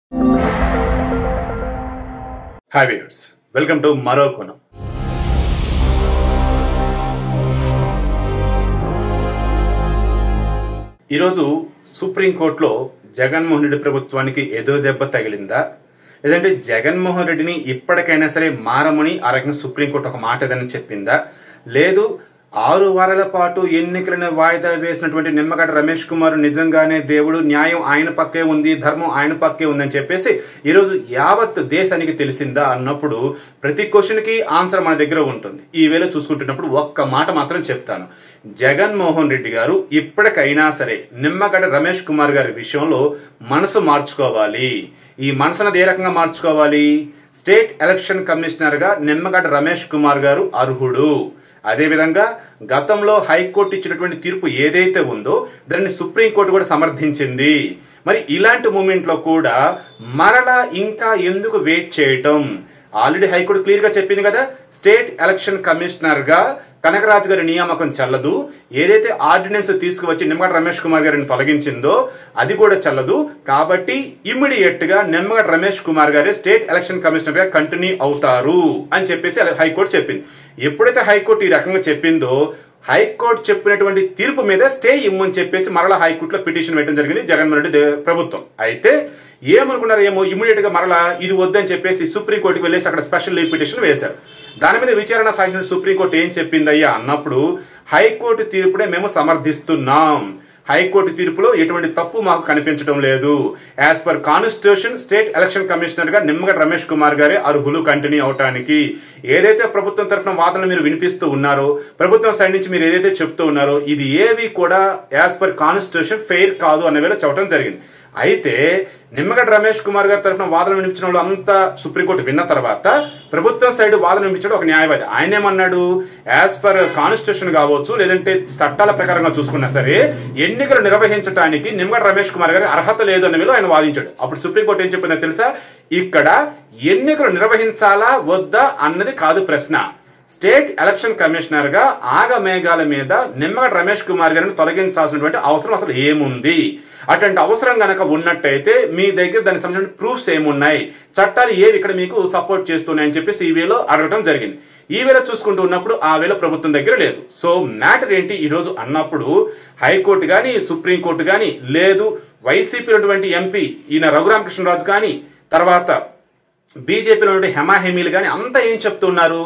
hi viewers welcome to మరో కోణం ఈరోజు సుప్రీంకోర్టులో జగన్మోహన్ రెడ్డి ప్రభుత్వానికి ఎదో దెబ్బ తగిలిందా లేదంటే జగన్మోహన్ రెడ్డిని ఇప్పటికైనా సరే మారమని ఆ రకంగా సుప్రీంకోర్టు ఒక మాట ఏదైనా చెప్పిందా లేదు ఆరు వారాల పాటు ఎన్నికలను వాయిదా వేసినటువంటి నిమ్మగడ్డ రమేష్ కుమార్ నిజంగానే దేవుడు న్యాయం ఆయన పక్కే ఉంది ధర్మం ఆయన పక్కే ఉందని చెప్పేసి ఈరోజు యావత్ దేశానికి తెలిసిందా అన్నప్పుడు ప్రతి క్వశ్చన్ కి ఆన్సర్ మన దగ్గర ఉంటుంది ఈ వేళ చూసుకుంటున్నప్పుడు ఒక్క మాట మాత్రం చెప్తాను జగన్మోహన్ రెడ్డి గారు ఇప్పటికైనా సరే నిమ్మగడ్డ రమేష్ కుమార్ గారి విషయంలో మనసు మార్చుకోవాలి ఈ మనసునది ఏ రకంగా మార్చుకోవాలి స్టేట్ ఎలక్షన్ కమిషనర్ గా నిమ్మగడ్డ రమేష్ కుమార్ గారు అర్హుడు అదేవిధంగా గతంలో హైకోర్టు ఇచ్చినటువంటి తీర్పు ఏదైతే ఉందో దాన్ని సుప్రీంకోర్టు కూడా సమర్థించింది మరి ఇలాంటి మూమెంట్ లో కూడా మరలా ఇంకా ఎందుకు వెయిట్ చేయటం ఆల్రెడీ హైకోర్టు క్లియర్ గా చెప్పింది కదా స్టేట్ ఎలక్షన్ కమిషనర్ గా కనకరాజు గారి నియామకం చల్లదు ఏదైతే ఆర్డినెన్స్ తీసుకువచ్చి నిమ్మగడ్డ రమేష్ కుమార్ గారిని తొలగించిందో అది కూడా చల్లదు కాబట్టి ఇమ్మీడియట్ గా నిమ్మగడ్డ రమేష్ కుమార్ గారే స్టేట్ ఎలక్షన్ కమిషనర్ గా కంటిన్యూ అవుతారు అని చెప్పేసి హైకోర్టు చెప్పింది ఎప్పుడైతే హైకోర్టు ఈ రకంగా చెప్పిందో హైకోర్టు చెప్పినటువంటి తీర్పు మీద స్టే ఇమ్మని చెప్పేసి మరలా హైకోర్టులో పిటిషన్ పెట్టడం జరిగింది జగన్మోహన్ రెడ్డి దే- ప్రభుత్వం అయితే ఏమనుకున్నారు ఏమో ఇమీడియట్ గా మరలా ఇది వద్దని చెప్పేసి సుప్రీంకోర్టుకి వెళ్ళేసి అక్కడ స్పెషల్ లీవ్ పిటిషన్ వేశారు దాని మీద విచారణ సాగించిన సుప్రీంకోర్టు ఏం చెప్పిందయ్యా అన్నప్పుడు హైకోర్టు తీర్పునే మేము సమర్థిస్తున్నాం హైకోర్టు తీర్పులో ఎటువంటి తప్పు మాకు కనిపించడం లేదు as per constitution state election commissioner గా నిమ్మగడ్డ రమేష్ కుమార్ గారే అర్హులు కంటిన్యూ అవటానికి ఏదైతే ప్రభుత్వం తరఫున వాదనలు మీరు వినిపిస్తూ ఉన్నారో ప్రభుత్వం సైడ్ నుంచి మీరు ఏదైతే చెప్తూ ఉన్నారో ఇది ఏవి కూడా యాజ్ పర్ కాన్స్టిట్యూషన్ ఫెయిర్ కాదు అనే వేళ చెప్పడం జరిగింది అయితే నిమ్మగడ్డ రమేష్ కుమార్ గారి తరఫున వాదన వినిపించిన వాళ్ళు అంతా సుప్రీంకోర్టు విన్న తర్వాత ప్రభుత్వం సైడ్ వాదన వినిపించడం ఒక న్యాయవాది ఆయన ఏమన్నాడు యాజ్ పర్ కాన్స్టిట్యూషన్ కావచ్చు లేదంటే చట్టాల ప్రకారంగా చూసుకున్నా సరే ఎన్నికలు నిర్వహించడానికి నిమ్మగడ్డ రమేష్ కుమార్ గారి అర్హత లేదు అన్న వేళ ఆయన వాదించాడు అప్పుడు సుప్రీంకోర్టు ఏం చెప్పిందో తెలుసా ఇక్కడ ఎన్నికలు నిర్వహించాలా వద్దా అన్నది కాదు ప్రశ్న స్టేట్ ఎలక్షన్ కమిషనర్ గా ఆగమేఘాల మీద నిమ్మగడ్డ రమేష్ కుమార్ గారిని తొలగించాల్సినటువంటి అవసరం అసలు ఏముంది అటువంటి అవసరం గనక ఉన్నట్టయితే మీ దగ్గర దానికి సంబంధించిన ప్రూఫ్స్ ఏమున్నాయి చట్టాలు ఏవి ఇక్కడ మీకు సపోర్ట్ చేస్తున్నాయని చెప్పేసి ఈ వేలో అడగడం జరిగింది ఈ వేళ చూసుకుంటూ ఉన్నప్పుడు ఆ వేళ ప్రభుత్వం దగ్గర లేదు సో మ్యాటర్ ఏంటి ఈ రోజు అన్నప్పుడు హైకోర్టు గాని సుప్రీంకోర్టు గాని లేదు వైసీపీ ఉన్నటువంటి ఎంపీ ఈయన రఘురామకృష్ణరాజు కానీ తర్వాత బీజేపీలో ఉన్నటువంటి హెమాహెమీలు కానీ అంతా ఏం చెప్తున్నారు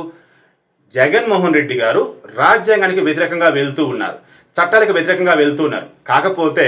జగన్మోహన్ రెడ్డి గారు రాజ్యాంగానికి వ్యతిరేకంగా వెళ్తూ ఉన్నారు చట్టాలకు వ్యతిరేకంగా వెళ్తూ ఉన్నారు కాకపోతే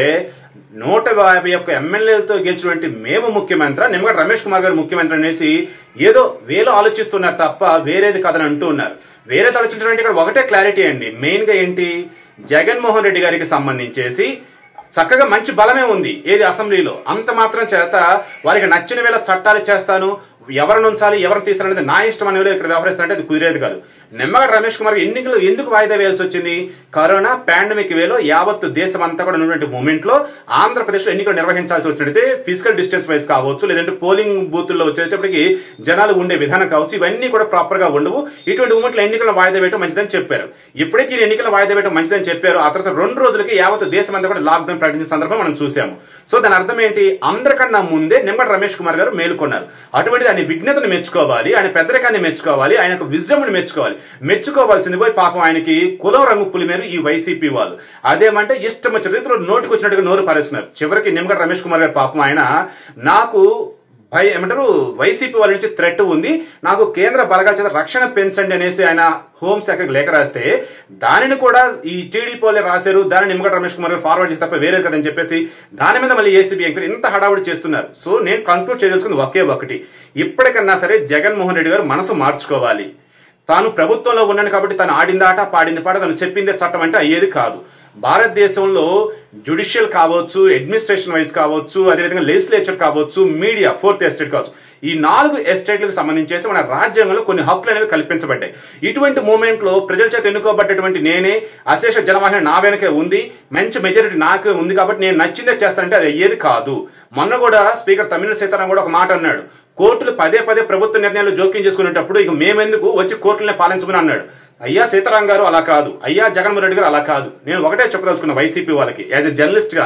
నూట యాభై ఒక్క ఎమ్మెల్యేలతో గెలిచినటువంటి మేము ముఖ్యమంత్రి నిమ్మగడ్డ రమేష్ కుమార్ గారు ముఖ్యమంత్రి అనేసి ఏదో వేలో ఆలోచిస్తున్నారు తప్ప వేరేది కాదని అంటూ ఉన్నారు వేరేది ఆలోచించడం ఇక్కడ ఒకటే క్లారిటీ అండి మెయిన్ గా ఏంటి జగన్మోహన్ రెడ్డి గారికి సంబంధించేసి చక్కగా మంచి బలమే ఉంది ఏది అసెంబ్లీలో అంత మాత్రం చేత వారికి నచ్చిన వేళ చట్టాలు చేస్తాను ఎవరిని ఉంచాలి ఎవరిని తీస్తారనేది నా ఇష్టం అనే వేళ ఇక్కడ వ్యవహరిస్తారంటే అది కుదిరేది కాదు నిమ్మగడ్డ రమేష్ కుమార్ ఎన్నికలు ఎందుకు వాయిదా వేయాల్సి వచ్చింది కరోనా పాండమిక్ వేలో యావత్తు దేశం అంతా కూడా ఉన్నటువంటి మూమెంట్ లో ఆంధ్రప్రదేశ్ లో ఎన్నికలు నిర్వహించాల్సి వచ్చినట్టయితే ఫిజికల్ డిస్టెన్స్ వైజ్ కావచ్చు లేదంటే పోలింగ్ బూతుల్లో వచ్చేటప్పటికి జనాలు ఉండే విధానం కావచ్చు ఇవన్నీ కూడా ప్రాపర్ గా ఉండవు ఇటువంటి మూమెంట్లో ఎన్నికల వాయిదా వేయడం మంచిదని చెప్పారు ఎప్పుడైతే ఈ ఎన్నికల వాయిదా వేయడం మంచిదని చెప్పారు ఆ తర్వాత రెండు రోజులకి యావత్ దేశం అంతా కూడా లాక్డౌన్ ప్రకటించిన సందర్భం మనం చూసాము సో దాని అర్థం ఏంటి అందరికన్నా ముందే నిమ్మగడ్డ రమేష్ కుమార్ గారు మేలుకొన్నారు అటువంటి ఆయన విజ్ఞతను మెచ్చుకోవాలి ఆయన పెద్దరికాన్ని మెచ్చుకోవాలి ఆయన విజయముని మెచ్చుకోవాలి మెచ్చుకోవాల్సింది పోయి పాపం ఆయనకి కులం రంగు పులిమేరు ఈ వైసీపీ వాళ్ళు అదేమంటే ఇష్టం వచ్చిన రీతిలో నోటికి వచ్చినట్టుగా నోరు పారేస్తున్నారు చివరికి నిమ్మగడ్డ రమేష్ కుమార్ గారు పాపం ఆయన నాకు భయ ఏమంటారు వైసీపీ వాళ్ళ నుంచి థ్రెట్ ఉంది నాకు కేంద్ర బలగాల చేత రక్షణ పెంచండి అనేసి ఆయన హోంశాఖకు లేఖ రాస్తే దానిని కూడా ఈ టీడీపీ వాళ్ళే రాశారు దానిని నిమ్మగడ్డ రమేష్ కుమార్ గారు ఫార్వర్డ్ చేసి తప్ప వేరే కదని చెప్పేసి దాని మీద మళ్ళీ ఏసీబీ ఎంక్వైరీ ఇంత హడావుడి చేస్తున్నారు సో నేను కంక్లూడ్ చేయదలుచుకుంది ఒకే ఒకటి ఇప్పటికన్నా సరే జగన్మోహన్ రెడ్డి గారు మనసు మార్చుకోవాలి తాను ప్రభుత్వంలో ఉన్నాను కాబట్టి తను ఆడింది ఆట పాడింది పాట తను చెప్పిందే చట్టం అంటే అయ్యేది కాదు భారతదేశంలో జుడిషియల్ కావచ్చు అడ్మినిస్ట్రేషన్ వైజ్ కావచ్చు అదేవిధంగా లెజిస్లేచర్ కావచ్చు మీడియా ఫోర్త్ ఎస్టేట్ కావచ్చు ఈ నాలుగు ఎస్టేట్లకు సంబంధించేసి మన రాజ్యాంగంలో కొన్ని హక్కులు అనేవి కల్పించబడ్డాయి ఇటువంటి మూమెంట్ లో ప్రజల చేత ఎన్నుకోబడ్డటువంటి నేనే అశేష జనవాహిని నా వెనకే ఉంది మంచి మెజారిటీ నాకే ఉంది కాబట్టి నేను నచ్చిందే చేస్తానంటే అది అయ్యేది కాదు మొన్న కూడా స్పీకర్ తమిళ సీతారాం కూడా ఒక మాట అన్నాడు కోర్టులు పదే పదే ప్రభుత్వ నిర్ణయాలు జోక్యం చేసుకునేటప్పుడు ఇక మేమెందుకు వచ్చి కోర్టులనే పాలించమని అన్నాడు అయ్యా సీతారాం గారు అలా కాదు అయ్యా జగన్మోహన్ రెడ్డి గారు అలా కాదు నేను ఒకటే చెప్పదలుచుకున్న వైసీపీ వాళ్ళకి యాజ్ ఎ జర్నలిస్ట్ గానే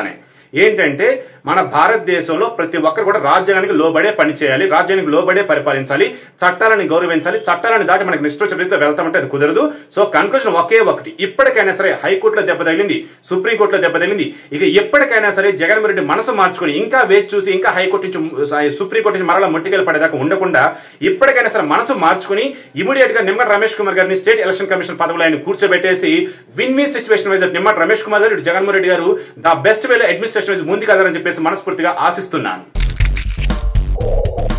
ఏంటంటే మన భారతదేశంలో ప్రతి ఒక్కరు కూడా రాజ్యాంగానికి లోబడే పని చేయాలి రాజ్యాంగానికి లోబడే పరిపాలించాలి చట్టాలను గౌరవించాలి చట్టాలను దాటి మనకి నిష్ఠోచరితో వెళ్తామంటే అది కుదరదు సో కన్క్లూజన్ ఒకే ఒకటి ఇప్పటికైనా సరే హైకోర్టులో దెబ్బ తగిలింది సుప్రీంకోర్టులో దెబ్బ తగిలింది ఇక ఎప్పటికైనా సరే జగన్మోహన్ రెడ్డి మనసు మార్చుకుని ఇంకా వేచి చూసి ఇంకా హైకోర్టు నుంచి సుప్రీంకోర్టు నుంచి మరలా ముట్టికెళ్ళి పడేదాకా ఉండకుండా ఇప్పటికైనా సరే మనసు మార్చుకుని ఇమీడియట్ గా నిమ్మటి రమేష్ కుమార్ గారిని స్టేట్ ఎలక్షన్ కమిషన్ పదవులు ఆయన కూర్చోబెట్టేసి విన్ విన్ సిచ్యువేషన్ వైజ్ నిమ్మటి రమేష్ కుమార్ గారు ఇటు జగన్మోహన్ రెడ్డి గారు ద బెస్ట్ వేలో అడ్మినిస్ట్రేషన్ వైజ్ ముందుకు వెళ్తారని చెప్పేసి మనస్ఫూర్తిగా ఆశిస్తున్నాను